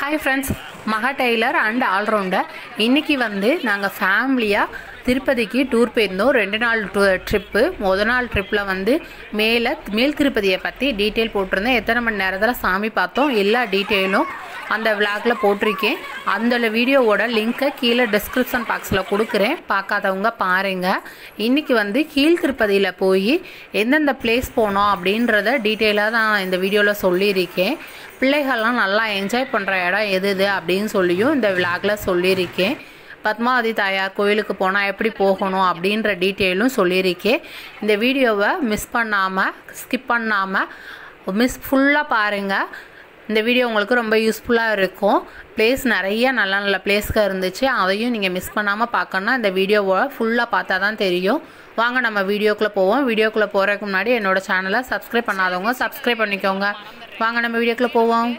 Hi friends Maha tailor and all rounder இன்றைக்கி வந்து நாங்கள் ஃபேமிலியாக திருப்பதிக்கு டூர் போயிருந்தோம் ரெண்டு நாள் டூ ட்ரிப்பு முத நாள் ட்ரிப்பில் வந்து மேலே மேல் திருப்பதியை பற்றி டீட்டெயில் போட்டிருந்தேன் எத்தனை மணி நேரத்தில் சாமி பார்த்தோம் எல்லா டீட்டெயிலும் அந்த விளாகில் போட்டிருக்கேன் அந்த வீடியோவோட லிங்க்கை கீழே டிஸ்கிரிப்ஷன் பாக்ஸில் கொடுக்குறேன் பார்க்காதவங்க பாருங்கள் இன்றைக்கி வந்து கீழ் திருப்பதியில் போய் எந்தெந்த பிளேஸ் போனோம் அப்படின்றத டீட்டெயிலாக நான் இந்த வீடியோவில் சொல்லியிருக்கேன் பிள்ளைகள்லாம் நல்லா என்ஜாய் பண்ணுற இடம் எது எது அப்படின்னு சொல்லியும் இந்த விளாகில் சொல்லியிருக்கேன் பத்மாவதி தாயார் கோயிலுக்கு போனால் எப்படி போகணும் அப்படின்ற டீட்டெயிலும் சொல்லியிருக்கேன் இந்த வீடியோவை மிஸ் பண்ணாமல் ஸ்கிப் பண்ணாமல் மிஸ் ஃபுல்லாக பாருங்கள் இந்த வீடியோ உங்களுக்கு ரொம்ப யூஸ்ஃபுல்லாக இருக்கும் பிளேஸ் நிறைய நல்ல நல்ல பிளேஸ்க்கு இருந்துச்சு அதையும் நீங்கள் மிஸ் பண்ணாமல் பார்க்கணுன்னா இந்த வீடியோவை ஃபுல்லாக பார்த்தா தான் தெரியும் வாங்க நம்ம வீடியோக்குள்ளே போவோம் வீடியோக்குள்ளே போகிறதுக்கு முன்னாடி என்னோடய சேனலை சப்ஸ்கிரைப் பண்ணாதவங்க சப்ஸ்கிரைப் பண்ணிக்கோங்க வாங்க நம்ம வீடியோக்குள்ளே போவோம்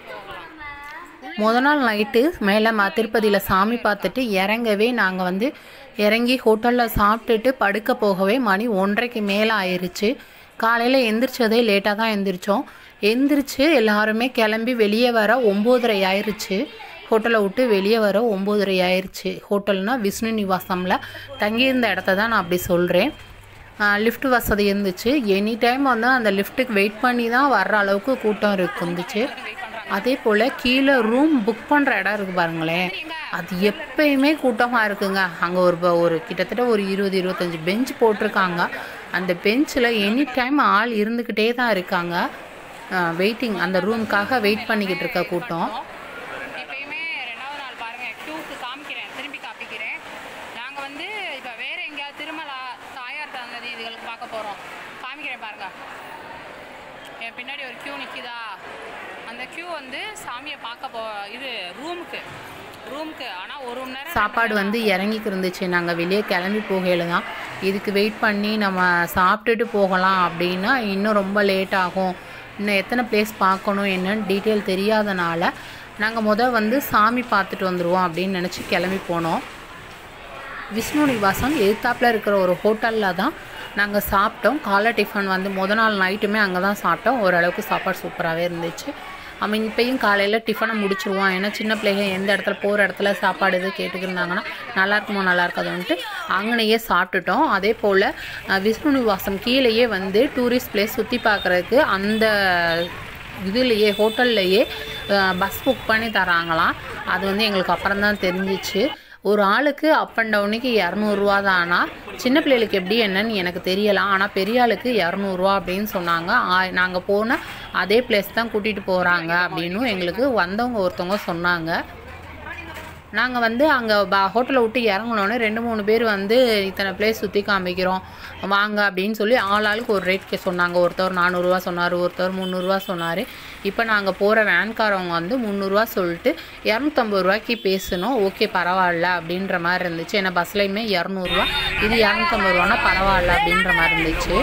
முத நாள் நைட்டு மேலே ம திருப்பதியில் சாமி பார்த்துட்டு இறங்கவே நாங்கள் வந்து இறங்கி ஹோட்டலில் சாப்பிட்டுட்டு படுக்க போகவே மணி ஒன்றரைக்கு மேலே ஆயிருச்சு காலையில் எந்திரிச்சதே லேட்டாக தான் எந்திரிச்சோம் எந்திரிச்சு எல்லாருமே கிளம்பி வெளியே வர ஒம்போதரை ஆயிருச்சு ஹோட்டலை விட்டு வெளியே வர ஒம்போதரை ஆயிருச்சு ஹோட்டல்னால் விஷ்ணு நிவாசமில் தங்கியிருந்த இடத்த தான் நான் அப்படி சொல்கிறேன் லிஃப்ட் வசதி இருந்துச்சு எனி டைம் வந்து அந்த லிஃப்ட்டுக்கு வெயிட் பண்ணி தான் வர்ற அளவுக்கு கூட்டம் இருந்துச்சு அதே போல் கீழே ரூம் புக் பண்ணுற இடம் இருக்குது பாருங்களேன் அது எப்பயுமே கூட்டமாக இருக்குங்க அங்கே ஒரு ப- ஒரு கிட்டத்தட்ட ஒரு இருபது இருபத்தஞ்சி பெஞ்ச் போட்டிருக்காங்க அந்த பெஞ்சில் எனி டைம் ஆள் இருந்துக்கிட்டே தான் இருக்காங்க வெயிட்டிங் அந்த ரூமுக்காக வெயிட் பண்ணிக்கிட்டு இருக்க கூட்டம் இப்பயுமே ரெண்டாவது நாள் பாருங்க க்யூக்கு காமிக்கிறேன் திரும்பி காமிக்கிறேன் நாங்கள் வந்து இப்போ வேற எங்கேயாவது திருமலா தாயார் தந்ததி இதுகளுக்கு பார்க்க போகிறோம் காமிக்கிறேன் பாருங்க என் பின்னாடி ஒரு க்யூ நிற்கிதா அந்த க்யூ வந்து சாமியை பார்க்க போ இது ரூமுக்கு ரூமுக்கு ஆனால் ஒரு மணி நேரம் சாப்பாடு வந்து இறங்கிக்கு இருந்துச்சு நாங்கள் வெளியே கிளம்பி போகையில தான் இதுக்கு வெயிட் பண்ணி நம்ம சாப்பிட்டுட்டு போகலாம் அப்படின்னா இன்னும் ரொம்ப லேட் ஆகும் இன்னும் எத்தனை பிளேஸ் பார்க்கணும் என்னன்னு டீட்டெயில் தெரியாதனால நாங்கள் முத வந்து சாமி பார்த்துட்டு வந்துடுவோம் அப்படின்னு நினச்சி கிளம்பி போனோம் விஷ்ணு நிவாசம் எதிர்த்தாப்பில் இருக்கிற ஒரு ஹோட்டலில் தான் நாங்கள் சாப்பிட்டோம் காலை டிஃபன் வந்து முத நாள் நைட்டுமே அங்கே தான் சாப்பிட்டோம் ஓரளவுக்கு சாப்பாடு சூப்பராகவே இருந்துச்சு ஐ மீன் இப்பயும் காலையில் டிஃபனை முடிச்சிருவோம் ஏன்னா சின்ன பிள்ளைங்க எந்த இடத்துல போகிற இடத்துல சாப்பாடு இது கேட்டுக்கிருந்தாங்கன்னா நல்லா இருக்குமோ நல்லா இருக்காதுன்ட்டு அங்கனையே சாப்பிட்டுட்டோம் அதே போல் அஹ், விஷ்ணு நிவாசம் கீழேயே வந்து டூரிஸ்ட் பிளேஸ் சுற்றி பார்க்குறதுக்கு அந்த இதுலேயே ஹோட்டல்லையே பஸ் புக் பண்ணி தராங்களாம் அது வந்து எங்களுக்கு அப்புறம் தான் தெரிஞ்சிச்சு ஒரு ஆளுக்கு அப் அண்ட் டவுனுக்கு இரநூறுவா தானா சின்ன பிள்ளைகளுக்கு எப்படி என்னன்னு எனக்கு தெரியலாம் ஆனால் பெரிய ஆளுக்கு இரநூறுவா அப்படின்னு சொன்னாங்க நாங்கள் போன அதே பிளேஸ் தான் கூட்டிகிட்டு போகிறாங்க அப்படின்னும் எங்களுக்கு வந்தவங்க ஒருத்தவங்க சொன்னாங்க நாங்கள் வந்து அங்கே ப ஹோட்டலை விட்டு இறங்கினோன்னே ரெண்டு மூணு பேர் வந்து இத்தனை பிளேஸ் சுற்றி காமிக்கிறோம் வாங்க அப்படின்னு சொல்லி ஆள் ஆளுக்கு ஒரு ரேட் கே சொன்னாங்க ஒருத்தர் நானூறுரூவா சொன்னார் ஒருத்தர் முந்நூறுரூவா சொன்னார் இப்போ நாங்கள் போகிற வேன்காரவங்க வந்து முந்நூறுரூவா சொல்லிட்டு இரநூத்தம்பது ரூபாய்க்கு பேசணும் ஓகே பரவாயில்ல அப்படின்ற மாதிரி இருந்துச்சு ஏன்னா பஸ்லையுமே இரநூறுவா இது இரநூத்தம்பது ரூபானா பரவாயில்ல அப்படின்ற மாதிரி இருந்துச்சு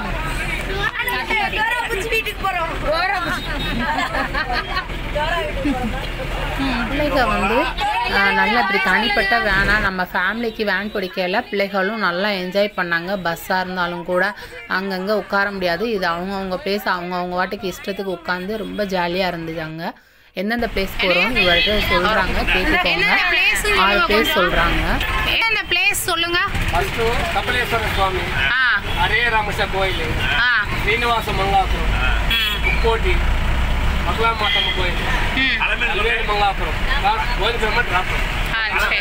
பிள்ளைங்க வந்து ஆஹ், நல்லா இப்படி தனிப்பட்ட வேனாக நம்ம ஃபேமிலிக்கு வேன் பிடிக்கல பிள்ளைகளும் நல்லா என்ஜாய் பண்ணாங்க பஸ்ஸாக இருந்தாலும் கூட அங்கங்கே உட்கார முடியாது இது அவங்கவுங்க பிளேஸ் அவங்கவுங்க வாட்டுக்கு இஷ்டத்துக்கு உட்காந்து ரொம்ப ஜாலியாக இருந்துச்சாங்க எந்தெந்த பிளேஸ் போகிறோம் இவர்கிட்ட சொல்கிறாங்க கேட்டுக்கோங்க ஆறு பிளேஸ் சொல்கிறாங்க இந்த பிளேஸ் சொல்லுங்க ಫಸ್ಟು ಕಪಿಲೇಶ್ವರ ಸ್ವಾಮಿ ஆ ಹರೇ ರಾಮಶ ಕೋಯಿಲು ஆ ಶ್ರೀನಿವಾಸ ಮಂಗಾಪುರ ಮುಕ್ಕೋಟಿ ಮಕ್ಕಳಾಮಾತಮ್ಮ ಕೋಯಿಲು ಅಲ್ವೇಡು ಮಂಗಾಪುರ ಗೋಧಿ ಫೇಮ ಡ್ರಾಪ್ ஆ சரி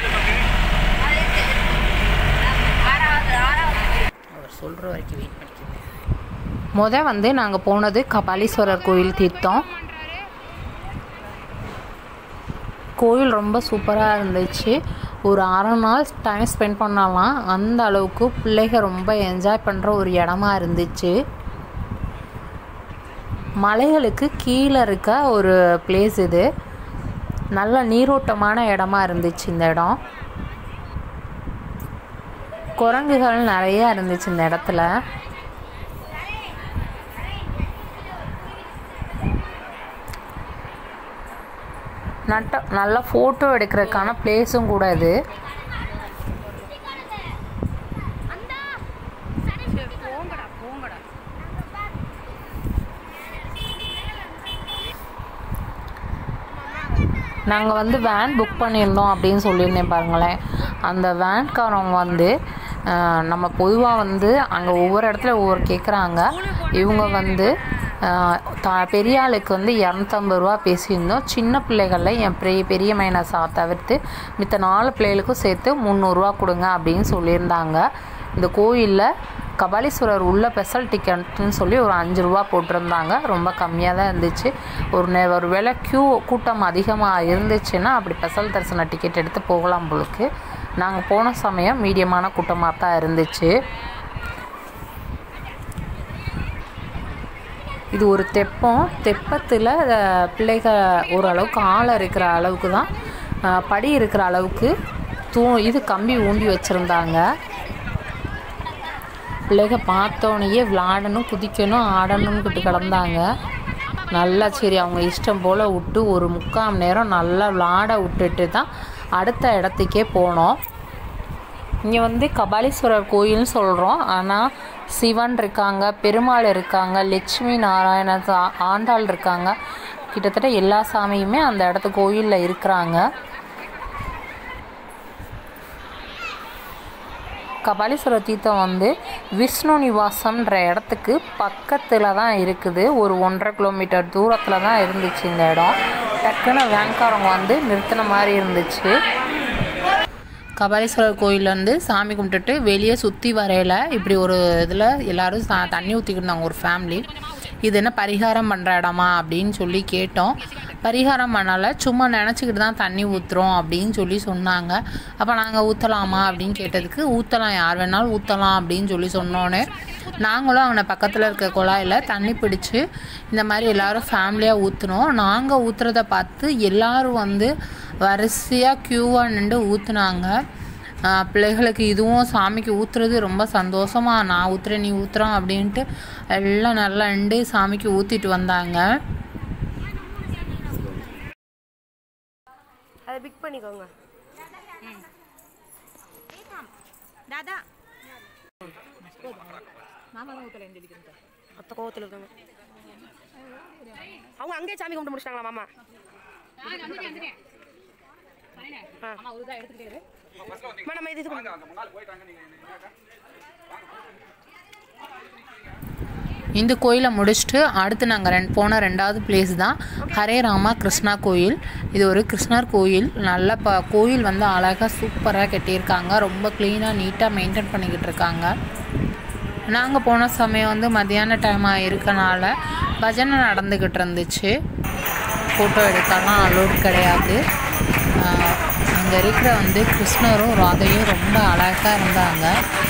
அவர் சொல்கிற வரைக்கும் வெயிட் பண்ணிக்கோங்க முத வந்து நாங்கள் போனது கபாலீஸ்வரர் கோயில் தீர்த்தம் கோயில் ரொம்ப சூப்பராக இருந்துச்சு ஒரு அரை நாள் டைம் ஸ்பெண்ட் பண்ணலாம் அந்த அளவுக்கு பிள்ளைங்க ரொம்ப என்ஜாய் பண்ணுற ஒரு இடமா இருந்துச்சு மலைகளுக்கு கீழே இருக்க ஒரு பிளேஸ் இது நல்ல நீரோட்டமான இடமா இருந்துச்சு இந்த இடம் குரங்குகள் நிறைய இருந்துச்சு இந்த இடத்துல நட்ட நல்லா ஃபோட்டோ எடுக்கிறதுக்கான பிளேஸும் கூட இது போங்கடா போங்கடா நாங்கள் வந்து வேன் புக் பண்ணியிருந்தோம் அப்படின்னு சொல்லியிருந்தேன் பாருங்களேன் அந்த வேன்காரவங்க வந்து ஆஹ், நம்ம பொதுவாக வந்து அங்கே ஒவ்வொரு இடத்துல ஒவ்வொரு கேட்குறாங்க இவங்க வந்து ஆஹ், த பெரிய ஆளுக்கு வந்து இரநூத்தம்பது ரூபா பேசியிருந்தோம் சின்ன பிள்ளைகளில் என் பெரிய பெரிய மைனஸை தவிர்த்து மித்த நாலு பிள்ளைகளுக்கும் சேர்த்து முந்நூறுரூவா கொடுங்க அப்படின்னு சொல்லியிருந்தாங்க இந்த கோயிலில் கபாலீஸ்வரர் உள்ள ஸ்பெஷல் டிக்கெட்டுன்னு சொல்லி ஒரு அஞ்சு ரூபா போட்டிருந்தாங்க ரொம்ப கம்மியாக தான் இருந்துச்சு ஒரு நே ஒரு வேளை க்யூ கூட்டம் அதிகமாக இருந்துச்சுன்னா அப்படி ஸ்பெஷல் தரிசன டிக்கெட் எடுத்து போகலாம் போலுக்கு நாங்கள் போன சமயம் மீடியமான கூட்டமாக தான் இருந்துச்சு இது ஒரு தெப்பம் தெப்பத்தில் பிள்ளைக ஓரளவுக்கு ஆழம் இருக்கிற அளவுக்கு தான் அஹ், படி இருக்கிற அளவுக்கு தூ இது கம்பி ஊண்டி வச்சுருந்தாங்க பிள்ளைக பார்த்தோன்னே விளாடணும் குதிக்கணும் ஆடணும்னுக்கிட்டு கிடந்தாங்க நல்லா சரி அவங்க இஷ்டம் போல் விட்டு ஒரு முக்கால் மணி நேரம் நல்லா விளாட விட்டுட்டு தான் அடுத்த இடத்துக்கே போனோம் இங்கே வந்து கபாலீஸ்வரர் கோயில்னு சொல்கிறோம் ஆனால் சிவன் இருக்காங்க பெருமாள் இருக்காங்க லட்சுமி நாராயண சா- ஆண்டாள் இருக்காங்க கிட்டத்தட்ட எல்லா சாமியுமே அந்த இடத்து கோயிலில் இருக்கிறாங்க கபாலீஸ்வரர் தீர்த்தம் வந்து விஷ்ணு நிவாசம்ன்ற இடத்துக்கு பக்கத்தில் தான் இருக்குது ஒரு ஒன்றரை கிலோமீட்டர் தூரத்தில் தான் இருந்துச்சு இந்த இடம் டக்குன்னு வேன்காரவங்க வந்து நிறுத்தின மாதிரி இருந்துச்சு கபாலீஸ்வரர் கோயில்ல இருந்து சாமி கும்பிட்டுட்டு வெளியே சுற்றி வரையில் இப்படி ஒரு இதில் எல்லாரும் சா தண்ணி ஊற்றிக்கிட்டு இருந்தாங்க ஒரு ஃபேமிலி இது என்ன பரிகாரம் பண்ணுற இடமா அப்படின்னு சொல்லி கேட்டோம் பரிகாரம் பண்ணால சும்மா நினச்சிக்கிட்டு தான் தண்ணி ஊற்றுறோம் அப்படின்னு சொல்லி சொன்னாங்க அப்போ நாங்கள் ஊற்றலாமா அப்படின்னு கேட்டதுக்கு ஊற்றலாம் யார் வேணாலும் ஊற்றலாம் அப்படின்னு சொல்லி சொன்னோன்னே நாங்களும் அங்கே பக்கத்தில் இருக்க குழாயில் தண்ணி பிடிச்சு இந்த மாதிரி எல்லாரும் ஃபேமிலியாக ஊற்றுனோம் நாங்கள் ஊற்றுறத பார்த்து எல்லாரும் வந்து வரிசையாக க்யூவாக நின்று ஊற்றுனாங்க பிள்ளைகளுக்கு இதுவும் சாமிக்கு ஊற்றுறது ரொம்ப சந்தோஷமா நான் ஊற்றுறேன் நீ ஊற்றுறான் அப்படின்ட்டு எல்லாம் நல்லா நின்று சாமிக்கு ஊற்றிட்டு வந்தாங்க அதை பிக் பண்ணிக்கோங்க அத்த கோவத்தில் இருக்காங்க அவங்க அங்கேயே சாமி கும்பிட்டு முடிச்சிட்டாங்களா மாமா ஆ. அம்மா, நம்ம இது இது பண்ணுங்க. இந்த கோயிலை முடிச்சுட்டு அடுத்து நாங்கள் ரெண்டு போன ரெண்டாவது பிளேஸ் தான் ஹரே ராமா கிருஷ்ணா கோயில் இது ஒரு கிருஷ்ணர் கோயில் நல்ல ப கோயில் வந்து அழகாக சூப்பராக கட்டியிருக்காங்க ரொம்ப க்ளீனாக நீட்டாக மெயின்டைன் பண்ணிக்கிட்டு இருக்காங்க நாங்கள் போன சமயம் வந்து மத்தியான டைமாக இருக்கனால பஜனை நடந்துக்கிட்டு இருந்துச்சு ஃபோட்டோ எடுக்கலாம் அலோடு கிடையாது அங்கே இருக்கிற வந்து கிருஷ்ணரும் ராதையும் ரொம்ப அழகாக இருந்தாங்க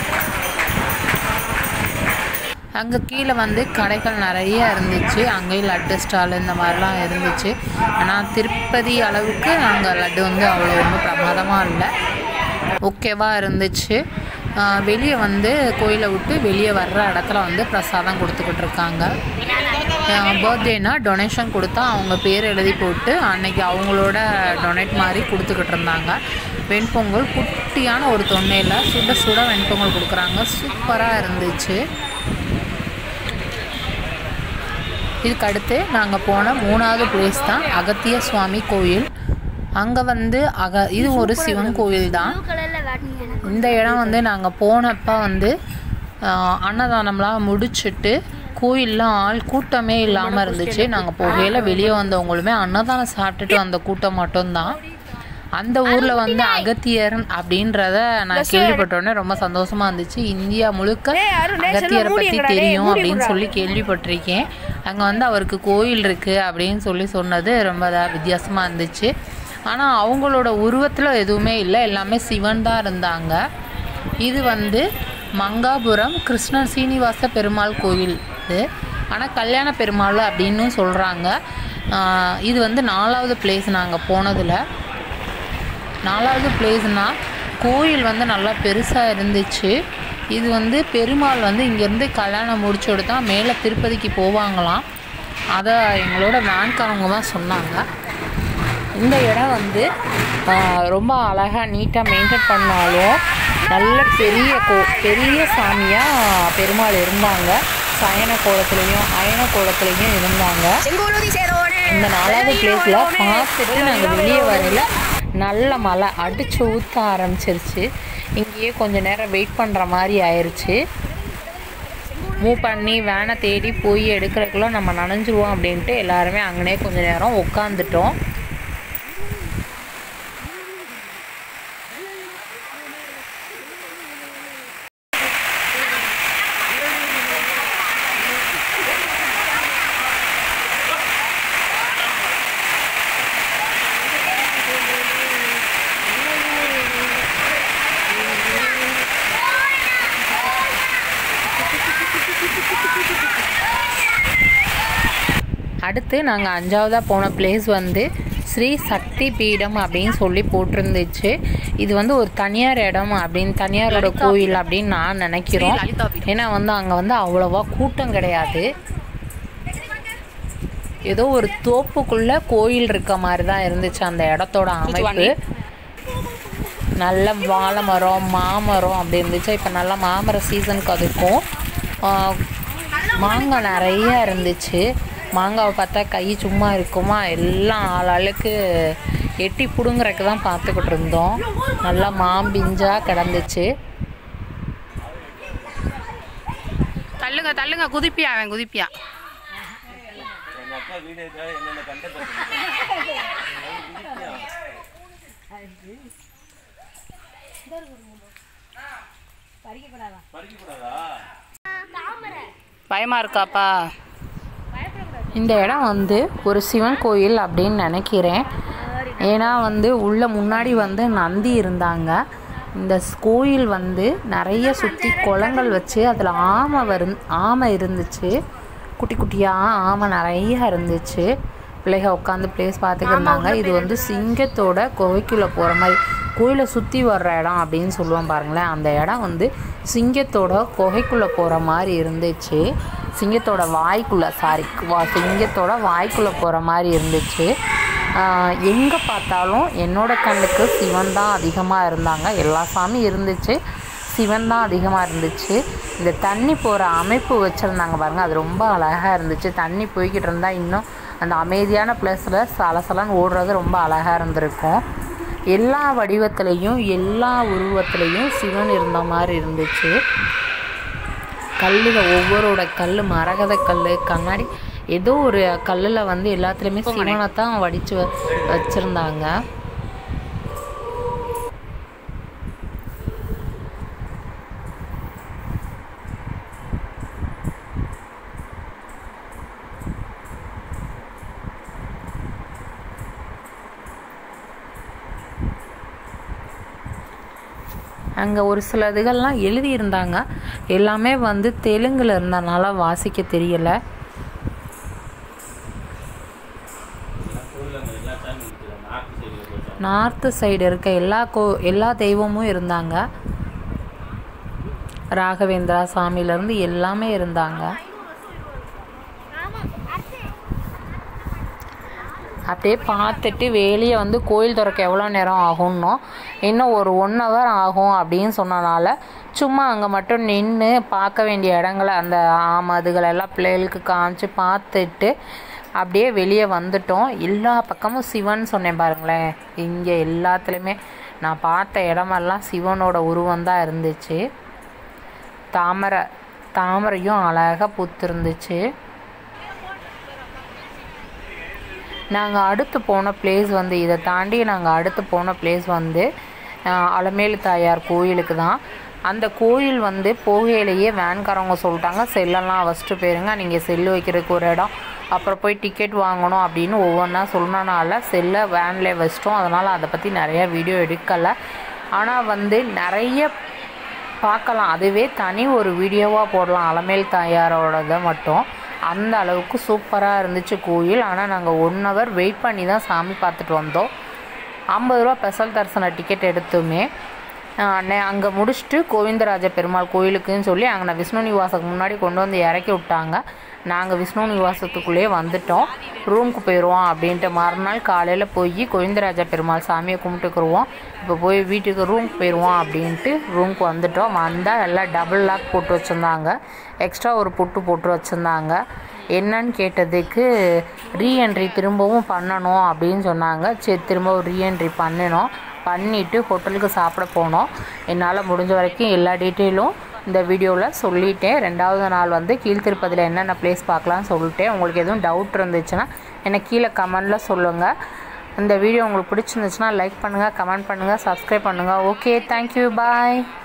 அங்கே கீழே வந்து கடைகள் நிறைய இருந்துச்சு அங்கேயும் லட்டு ஸ்டால் இந்த மாதிரிலாம் இருந்துச்சு ஆனால் திருப்பதி அளவுக்கு அங்கே லட்டு வந்து அவ்வளோ ஒன்றும் பிரமாதமாக இல்லை ஓகேவா இருந்துச்சு வெளியே வந்து கோயிலை விட்டு வெளியே வர்ற இடத்துல வந்து பிரசாதம் கொடுத்துக்கிட்டு இருக்காங்க பர்த்டேனா டொனேஷன் கொடுத்தா அவங்க பேர் எழுதி போட்டு அன்னைக்கு அவங்களோட டொனேட் மாதிரி கொடுத்துக்கிட்டு இருந்தாங்க வெண்பொங்கல் குட்டியான ஒரு தொன்னையில் சுட சுட வெண்பொங்கல் கொடுக்குறாங்க சூப்பராக இருந்துச்சு இதுக்கு அடுத்து நாங்கள் போன மூணாவது பிளேஸ் தான் அகத்திய சுவாமி கோயில் அங்கே வந்து அக இது ஒரு சிவன் கோயில் தான் இந்த இடம் வந்து நாங்கள் போனப்போ வந்து ஆஹ், அன்னதானம்லாம் முடிச்சிட்டு கோயிலில் ஆள் கூட்டமே இல்லாமல் இருந்துச்சு நாங்கள் போகையில் வெளியே வந்தவங்களுமே அன்னதானம் சாப்பிட்டுட்டு வந்த கூட்டம் மட்டும்தான் அந்த ஊரில் வந்து அகத்தியர் அப்படின்றத நான் கேள்விப்பட்டோன்னே ரொம்ப சந்தோஷமா இருந்துச்சு இந்தியா முழுக்க அகத்தியரை பற்றி தெரியும் அப்படின்னு சொல்லி கேள்விப்பட்டிருக்கேன் அங்கே வந்து அவருக்கு கோயில் இருக்குது அப்படின்னு சொல்லி சொன்னது ரொம்ப இதா- வித்தியாசமா இருந்துச்சு ஆனால் அவங்களோட உருவத்தில் எதுவுமே இல்லை எல்லாமே சிவன் தான் இருந்தாங்க இது வந்து மங்காபுரம் கிருஷ்ண சீனிவாச பெருமாள் கோயில் இது ஆனால் கல்யாண பெருமாள் அப்படின்னு சொல்கிறாங்க இது வந்து நாலாவது பிளேஸ் நாங்கள் போனதில் நாலாவது பிளேஸ்னால் கோயில் வந்து நல்லா பெருசாக இருந்துச்சு இது வந்து பெருமாள் வந்து இங்கேருந்து கல்யாணம் முடிச்சோடு தான் மேலே திருப்பதிக்கு போவாங்களாம் அதை எங்களோட வேன்காரவங்க தான் சொன்னாங்க இந்த இடம் வந்து ஆஹ், ரொம்ப அழகாக நீட்டாக மெயின்டைன் பண்ணாலும் நல்ல பெரிய கோ பெரிய சாமியாக பெருமாள் இருந்தாங்க சயன கோலத்துலேயும் அயன கோலத்துலேயும் இருந்தாங்க செங்கோலுதி சேரோனே அந்த நாலாவது பிளேஸில் பார்த்துட்டு நாங்கள் வெளியே வரையில நல்ல மழை அடிச்சு ஊற்ற ஆரம்பிச்சிருச்சு இங்கேயே கொஞ்சம் நேரம் வெயிட் பண்ணுற மாதிரி ஆயிடுச்சு மூவ் பண்ணி வேனை தேடி போய் எடுக்கிறதுக்குள்ள நம்ம நனைஞ்சிருவோம் அப்படின்ட்டு எல்லாருமே அங்கனே கொஞ்சம் நேரம் உட்காந்துட்டோம் அடுத்து நாங்கள் அஞ்சாவதாக போன பிளேஸ் வந்து ஸ்ரீ சக்தி பீடம் அப்படின்னு சொல்லி போட்டிருந்துச்சு இது வந்து ஒரு தனியார் இடம் அப்படின்னு தனியாரோட கோயில் அப்படின்னு நான் நினைக்கிறோம் ஏன்னா வந்து அங்கே வந்து அவ்வளோவா கூட்டம் கிடையாது ஏதோ ஒரு தோப்புக்குள்ள கோயில் இருக்க மாதிரி தான் இருந்துச்சு அந்த இடத்தோட அமைப்பு நல்ல வாழை மரம் மாமரம் அப்படி இருந்துச்சு இப்போ நல்லா மாமர சீசனுக்கு அதுக்கும் ஆஹ், மாங்காய் நிறைய இருந்துச்சு மாங்காவை பார்த்தா கை சும்மா இருக்குமா எல்லாம் ஆளாளுக்கு எட்டி பிடுங்குறதுக்கு தான் பார்த்துக்கிட்டு இருந்தோம் நல்லா மாம்பிஞ்சாக கிடந்துச்சு தள்ளுங்க தள்ளுங்க குதிப்பியா அவன் குதிப்பியா பயமா இருக்காப்பா இந்த இடம் வந்து ஒரு சிவன் கோயில் அப்படின்னு நினைக்கிறேன் ஏன்னா வந்து உள்ள முன்னாடி வந்து நந்தி இருந்தாங்க இந்த ஸ்- கோயில் வந்து நிறைய சுற்றி குளங்கள் வச்சு அதில் ஆமை வரும் ஆமை இருந்துச்சு குட்டி குட்டியாக ஆமை நிறைய இருந்துச்சு பிள்ளைக உட்காந்து பிளேஸ் பார்த்துக்கிட்டு இருந்தாங்க இது வந்து சிங்கத்தோட குகைக்குள்ளே போகிற மாதிரி கோயிலை சுற்றி வர்ற இடம் அப்படின்னு சொல்லுவோம் பாருங்களேன் அந்த இடம் வந்து சிங்கத்தோட குகைக்குள்ளே போகிற மாதிரி இருந்துச்சு சிங்கத்தோட வாய்க்குள்ளே சாரி வா சிங்கத்தோட வாய்க்குள்ளே போகிற மாதிரி இருந்துச்சு எங்கே பார்த்தாலும் என்னோட கண்ணுக்கு சிவன் தான் அதிகமாக இருந்தாங்க எல்லா சாமியும் இருந்துச்சு சிவன் தான் அதிகமாக இருந்துச்சு இந்த தண்ணி போகிற அமைப்பு வச்சுருந்தாங்க பாருங்கள் அது ரொம்ப அழகாக இருந்துச்சு தண்ணி போய்கிட்டு இருந்தால் இன்னும் அந்த அமைதியான பிளேஸில் சலசலன்னு ஓடுறது ரொம்ப அழகாக இருந்திருக்கும் எல்லா வடிவத்துலேயும் எல்லா உருவத்துலேயும் சிவன் இருந்த மாதிரி இருந்துச்சு கல்லுக ஒவ்வொருட கல் மரகத கல் கண்ணாடி ஏதோ ஒரு கல்லில் வந்து எல்லாத்துலேயுமே சிவனை தான் வடித்து வ வச்சுருந்தாங்க அங்கே ஒரு சில இதுகள்லாம் எழுதியிருந்தாங்க எல்லாமே வந்து தெலுங்கில் இருந்தனால வாசிக்க தெரியல நார்த்து சைடு இருக்க எல்லா கோ எல்லா தெய்வமும் இருந்தாங்க ராகவேந்திரா சாமியிலேருந்து எல்லாமே இருந்தாங்க அப்படியே பார்த்துட்டு வெளியே வந்து கோயில் திறக்க எவ்வளோ நேரம் ஆகும்னோ இன்னும் ஒரு ஒன் ஹவர் ஆகும் அப்படின்னு சொன்னனால சும்மா அங்கே மட்டும் நின்று பார்க்க வேண்டிய இடங்களை அந்த ஆமை அதுகளெல்லாம் பிள்ளைகளுக்கு காமிச்சு பார்த்துட்டு அப்படியே வெளியே வந்துட்டோம் எல்லா பக்கமும் சிவன் சொன்னேன் பாருங்களேன் இங்கே எல்லாத்துலேயுமே நான் பார்த்த இடமெல்லாம் சிவனோட உருவம் தான் இருந்துச்சு தாமரை தாமரையும் அழகாக பூத்திருந்துச்சு நாங்கள் அடுத்து போன பிளேஸ் வந்து இதை தாண்டி நாங்கள் அடுத்து போன பிளேஸ் வந்து ஆஹ், அலமேலு தாயார் கோயிலுக்கு தான் அந்த கோயில் வந்து போகையிலேயே வேன்காரவங்க சொல்லிட்டாங்க செல்லெல்லாம் வச்சுட்டு போயிருங்க நீங்கள் செல்லு வைக்கிறதுக்கு ஒரு இடம் அப்புறம் போய் டிக்கெட் வாங்கணும் அப்படின்னு ஒவ்வொன்றா சொன்னனால செல்லை வேன்லேயே வச்சிட்டோம் அதனால் அதை பற்றி நிறைய வீடியோ எடுக்கலை ஆனால் வந்து நிறைய பார்க்கலாம் அதுவே தனி ஒரு வீடியோவாக போடலாம் அலமேல் தாயாரோடதை மட்டும் அந்த அளவுக்கு சூப்பராக இருந்துச்சு கோயில் ஆனால் நாங்கள் ஒன் ஹவர் வெயிட் பண்ணி தான் சாமி பார்த்துட்டு வந்தோம் ஐம்பது ரூபா ஸ்பெஷல் தரிசன டிக்கெட் எடுத்துமே அங்கே முடிச்சுட்டு கோவிந்தராஜ பெருமாள் கோயிலுக்குன்னு சொல்லி அங்கே விஷ்ணு நிவாசத்துக்கு முன்னாடி கொண்டு வந்து இறக்கி விட்டாங்க நாங்கள் விஷ்ணு நிவாசத்துக்குள்ளேயே வந்துட்டோம் ரூமுக்கு போயிடுவோம் அப்படின்ட்டு மறுநாள் காலையில் போய் கோவிந்தராஜ பெருமாள் சாமியை கும்பிட்டுக்குருவோம் இப்போ போய் வீட்டுக்கு ரூமுக்கு போயிடுவோம் அப்படின்ட்டு ரூமுக்கு வந்துட்டோம் வந்தால் எல்லாம் டபுள் லாக் போட்டு வச்சுருந்தாங்க எக்ஸ்ட்ரா ஒரு புட்டு போட்டு வச்சுருந்தாங்க என்னன்னு கேட்டதுக்கு ரீஎன்ட்ரி திரும்பவும் பண்ணணும் அப்படின்னு சொன்னாங்க சரி திரும்பவும் ரீஎன்ட்ரி பண்ணினோம் பண்ணிவிட்டு ஹோட்டலுக்கு சாப்பிட போனோம் என்னால் முடிஞ்ச வரைக்கும் எல்லா டீட்டெயிலும் இந்த வீடியோவில் சொல்லிட்டேன் ரெண்டாவது நாள் வந்து கீழ்த்திருப்பதியில் என்னென்ன பிளேஸ் பார்க்கலாம்னு சொல்லிட்டேன் உங்களுக்கு எதுவும் டவுட் இருந்துச்சுன்னா எனக்கு கீழே கமெண்டில் சொல்லுங்கள் இந்த வீடியோ உங்களுக்கு பிடிச்சிருந்துச்சுன்னா லைக் பண்ணுங்கள் கமெண்ட் பண்ணுங்கள் சப்ஸ்கிரைப் பண்ணுங்கள் ஓகே தேங்க்யூ பாய்